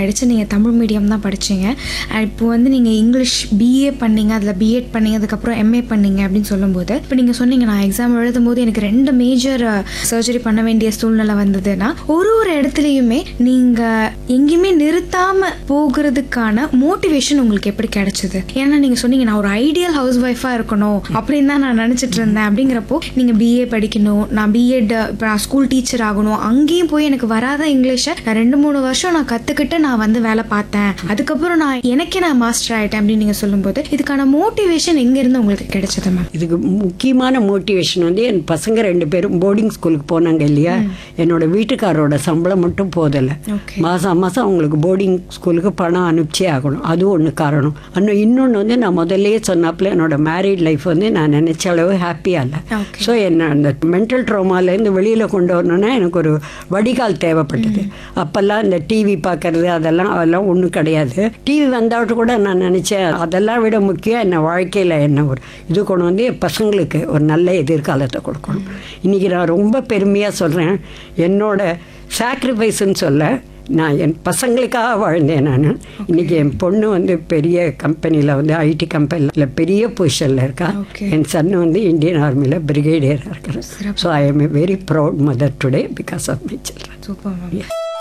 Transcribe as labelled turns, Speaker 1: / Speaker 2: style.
Speaker 1: ஆயிடுச்சு நீங்கள் தமிழ் மீடியம் தான் படிச்சீங்க அண்ட் இப்போ வந்து நீங்கள் இங்கிலீஷ் பிஏ பண்ணீங்க அதில் பிஎட் பண்ணீங்க அதுக்கப்புறம் எம்ஏ பண்ணீங்க அப்படின்னு சொல்லும்போது இப்போ நீங்கள் சொன்னீங்க நான் எக்ஸாம் எழுதும்போது எனக்கு ரெண்டு மேஜர் சர்ஜரி பண்ண வேண்டிய சூழ்நிலை வந்ததுன்னா ஒரு ஒரு இடத்துலையுமே நீங்கள் எங்கேயுமே நிறுத்தாமல் போகிறதுக்கான மோட்டிவேஷன் உங்களுக்கு எப்படி கிடைச்சது ஏன்னா நீங்கள் சொன்னீங்க நான் ஒரு ஐடியல் ஹவுஸ் ஒய்ஃபாக இருக்கணும் அப்படின்னு தான் நான் நினச்சிட்டு இருந்தேன் அப்படிங்கிறப்போ நீங்கள் பிஏ படிக்கணும் நான் பிஎட் இப்போ நான் ஸ்கூல் டீச்சர் ஆகணும் அங்கேயும் போய் எனக்கு வராத இங்கிலீஷை நான் ரெண்டு மூணு வருஷம் நான் கற்றுக்கிட்டு நான் வந்து வேலை பார்த்தேன் அதுக்கப்புறம் நான் எனக்கே நான் மாஸ்டர் ஆகிட்டேன் அப்படின்னு நீங்கள் சொல்லும்போது இதுக்கான மோட்டிவேஷன் எங்கேருந்து உங்களுக்கு கிடைச்சது மேம்
Speaker 2: இதுக்கு முக்கியமான மோட்டிவேஷன் வந்து என் பசங்க ரெண்டு பேரும் போர்டிங் ஸ்கூலுக்கு போனாங்க இல்லையா என்னோட வீட்டுக்காரோட சம்பளம் மட்டும் போதலை
Speaker 1: ஓகே
Speaker 2: மாதம் மாதம் அவங்களுக்கு போர்டிங் ஸ்கூலுக்கு பணம் அனுப்பிச்சே ஆகணும் அது ஒன்று காரணம் இன்னும் இன்னொன்று வந்து நான் முதல்லயே சொன்னாப்புல என்னோட மேரிட் லைஃப் வந்து நான் நினச்ச அளவு ஹாப்பியாக இல்லை
Speaker 1: ஓகே
Speaker 2: ஸோ என்ன அந்த மென்டல் ட்ரோமாலேருந்து வெளியில் கொண்டு வரணும்னா எனக்கு ஒரு வடிகால் தேவைப்பட்டது அப்போல்லாம் இந்த டிவி பார்க்கறது அதெல்லாம் அதெல்லாம் ஒன்றும் கிடையாது டிவி வந்தாட்டு கூட நான் நினச்சேன் அதெல்லாம் விட முக்கியம் என்ன வாழ்க்கையில் என்ன ஒரு இது கொண்டு வந்து என் பசங்களுக்கு ஒரு நல்ல எதிர்காலத்தை கொடுக்கணும் இன்றைக்கி நான் ரொம்ப பெருமையாக சொல்கிறேன் என்னோட சாக்ரிஃபைஸ்ன்னு சொல்ல நான் என் பசங்களுக்காக வாழ்ந்தேன் நான் இன்னைக்கு என் பொண்ணு வந்து பெரிய கம்பெனியில் வந்து ஐடி கம்பெனியில் பெரிய பொசிஷனில் இருக்கா
Speaker 1: Okay.
Speaker 2: என் சன் வந்து இந்தியன் ஆர்மியில் பிரிகேடியராக இருக்கிறேன் so I am a very proud mother today because of my children
Speaker 1: super ma'am